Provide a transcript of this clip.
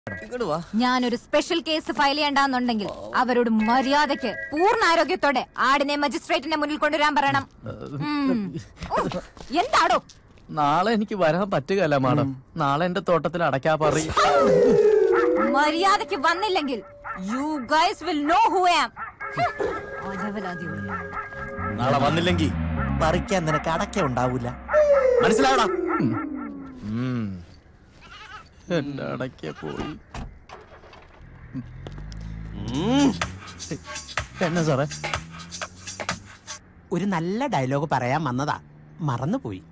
ഇങ്ങോട്ട് വാ ഞാനൊരു സ്പെഷ്യൽ കേസ് ഫയൽ ചെയ്യണ്ടെന്നുണ്ടെങ്കിൽ അവരോട് മര്യാദയ്ക്ക് പൂർണ്ണ ആരോഗ്യത്തോടെ ആടിനെ മജിസ്ട്രേറ്റിന്റെ മുന്നിൽ കൊണ്ടുവരാൻ പറയണം ഉം. ഉഫ്, എന്താടോ നാളെ എനിക്ക് വരാൻ പറ്റുകയല്ല മാഡം നാളെ എന്റെ തോട്ടത്തിൽ അടയ്ക്കാ പറ മര്യാദയ്ക്ക് വന്നില്ലെങ്കിൽ you guys will know who am നാളെ വന്നില്ലെങ്കിൽ പറിക്കാൻ നിനക്ക് അടക്ക ഉണ്ടാവൂല മനസ്സിലാവടാ എന്റെ അടയ്ക്ക പോയി എന്നാ സാറേ ഒരു നല്ല ഡയലോഗ് പറയാൻ വന്നതാ മറന്നുപോയി